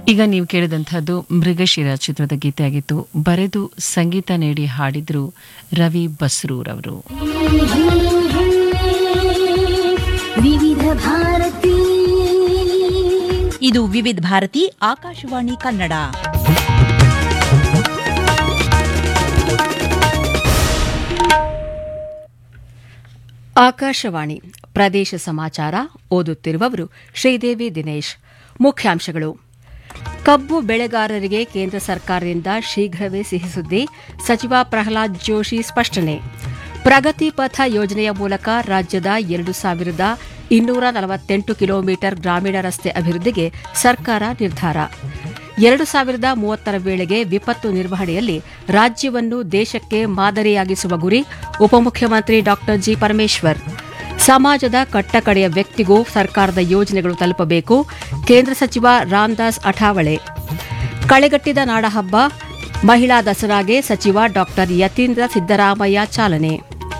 ಈಗ ನೀವು ಕೇಳಿದಂಥದ್ದು ಮೃಗಶಿರ ಚಿತ್ರದ ಗೀತೆಯಾಗಿತ್ತು ಬರೆದು ಸಂಗೀತ ನೀಡಿ ಹಾಡಿದ್ರು ರವಿ ಬಸ್ರೂರವರು ವಿವಿಧ ಭಾರತಿ ಇದು ವಿವಿಧ ಭಾರತಿ ಆಕಾಶವಾಣಿ ಕನ್ನಡ ಆಕಾಶವಾಣಿ ಪ್ರದೇಶ ಸಮಾಚಾರ ಓದುತ್ತಿರುವವರು ಶ್ರೀದೇವಿ ದಿನೇಶ್ ಮುಖ್ಯಾಂಶಗಳು ಕಬ್ಬು ಬೆಳೆಗಾರರಿಗೆ ಕೇಂದ್ರ ಸರ್ಕಾರದಿಂದ ಶೀಘ್ರವೇ ಸಿಹಿ ಸುದ್ದಿ ಸಚಿವ ಪ್ರಹ್ಲಾದ್ ಜೋಶಿ ಸ್ಪಷ್ಟನೆ ಪ್ರಗತಿ ಪಥ ಯೋಜನೆಯ ಮೂಲಕ ರಾಜ್ಯದ ಎರಡು ಸಾವಿರದ ಇನ್ನೂರ ನಲವತ್ತೆಂಟು ಕಿಲೋಮೀಟರ್ ಗ್ರಾಮೀಣ ರಸ್ತೆ ಅಭಿವೃದ್ಧಿಗೆ ಸರ್ಕಾರ ನಿರ್ಧಾರ ಎರಡು ಸಾವಿರದ ಮೂವತ್ತರ ವೇಳೆಗೆ ವಿಪತ್ತು ನಿರ್ವಹಣೆಯಲ್ಲಿ ರಾಜ್ಯವನ್ನು ದೇಶಕ್ಕೆ ಮಾದರಿಯಾಗಿಸುವ ಗುರಿ ಉಪಮುಖ್ಯಮಂತ್ರಿ ಡಾ ಜಿ ಪರಮೇಶ್ವರ್ ಸಮಾಜದ ಕಟ್ಟಕಡೆಯ ವ್ಯಕ್ತಿಗೂ ಸರ್ಕಾರದ ಯೋಜನೆಗಳು ತಲುಪಬೇಕು ಕೇಂದ್ರ ಸಚಿವ ರಾಮದಾಸ್ ಅಠಾವಳೆ ಕಳೆಗಟ್ಟಿದ ನಾಡಹಬ್ಬ ಮಹಿಳಾ ದಸರಾಗೆ ಸಚಿವ ಡಾ ಯತೀಂದ್ರ ಸಿದ್ದರಾಮಯ್ಯ ಚಾಲನೆ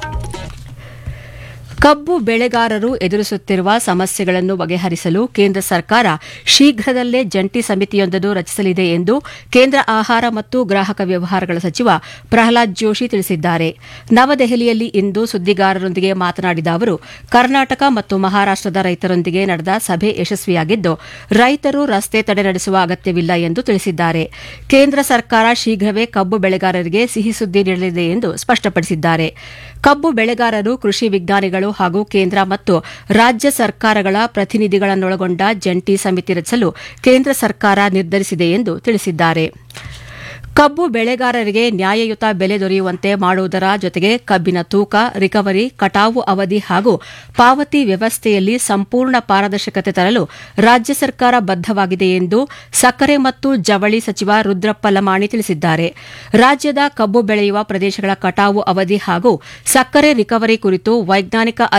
ಕಬ್ಬು ಬೆಳೆಗಾರರು ಎದುರಿಸುತ್ತಿರುವ ಸಮಸ್ಯೆಗಳನ್ನು ಬಗೆಹರಿಸಲು ಕೇಂದ್ರ ಸರ್ಕಾರ ಶೀಘ್ರದಲ್ಲೇ ಜಂಟಿ ಸಮಿತಿಯೊಂದನ್ನು ರಚಿಸಲಿದೆ ಎಂದು ಕೇಂದ್ರ ಆಹಾರ ಮತ್ತು ಗ್ರಾಹಕ ವ್ಯವಹಾರಗಳ ಸಚಿವ ಪ್ರಹ್ಲಾದ್ ಜೋಶಿ ತಿಳಿಸಿದ್ದಾರೆ ನವದೆಹಲಿಯಲ್ಲಿ ಇಂದು ಸುದ್ದಿಗಾರರೊಂದಿಗೆ ಮಾತನಾಡಿದ ಅವರು ಕರ್ನಾಟಕ ಮತ್ತು ಮಹಾರಾಷ್ಟದ ರೈತರೊಂದಿಗೆ ನಡೆದ ಸಭೆ ಯಶಸ್ವಿಯಾಗಿದ್ದು ರೈತರು ರಸ್ತೆ ತಡೆ ನಡೆಸುವ ಅಗತ್ಯವಿಲ್ಲ ಎಂದು ತಿಳಿಸಿದ್ದಾರೆ ಕೇಂದ್ರ ಸರ್ಕಾರ ಶೀಘ್ರವೇ ಕಬ್ಬು ಬೆಳೆಗಾರರಿಗೆ ಸಿಹಿ ಸುದ್ದಿ ನೀಡಲಿದೆ ಎಂದು ಸ್ಪಷ್ಟಪಡಿಸಿದ್ದಾರೆ ಕಬ್ಬು ಬೆಳೆಗಾರರು ಕೃಷಿ ವಿಜ್ಞಾನಿಗಳು ಹಾಗೂ ಕೇಂದ್ರ ಮತ್ತು ರಾಜ್ಯ ಸರ್ಕಾರಗಳ ಪ್ರತಿನಿಧಿಗಳನ್ನೊಳಗೊಂಡ ಜಂಟಿ ಸಮಿತಿ ರಚಿಸಲು ಕೇಂದ್ರ ಸರ್ಕಾರ ನಿರ್ಧರಿಸಿದೆ ಎಂದು ತಿಳಿಸಿದ್ದಾರೆ ಕಬ್ಬು ಬೆಳೆಗಾರರಿಗೆ ನ್ಯಾಯಯುತ ಬೆಲೆ ದೊರೆಯುವಂತೆ ಮಾಡುವುದರ ಜೊತೆಗೆ ಕಬ್ಬಿನ ತೂಕ ರಿಕವರಿ ಕಟಾವು ಅವಧಿ ಹಾಗೂ ಪಾವತಿ ವ್ಯವಸ್ಥೆಯಲ್ಲಿ ಸಂಪೂರ್ಣ ಪಾರದರ್ಶಕತೆ ತರಲು ರಾಜ್ಯ ಸರ್ಕಾರ ಬದ್ದವಾಗಿದೆ ಎಂದು ಸಕ್ಕರೆ ಮತ್ತು ಜವಳಿ ಸಚಿವ ರುದ್ರಪ್ಪ ಲಮಾಣಿ ತಿಳಿಸಿದ್ದಾರೆ ರಾಜ್ಯದ ಕಬ್ಬು ಬೆಳೆಯುವ ಪ್ರದೇಶಗಳ ಕಟಾವು ಅವಧಿ ಹಾಗೂ ಸಕ್ಕರೆ ರಿಕವರಿ ಕುರಿತು ವೈಜ್ಞಾನಿಕ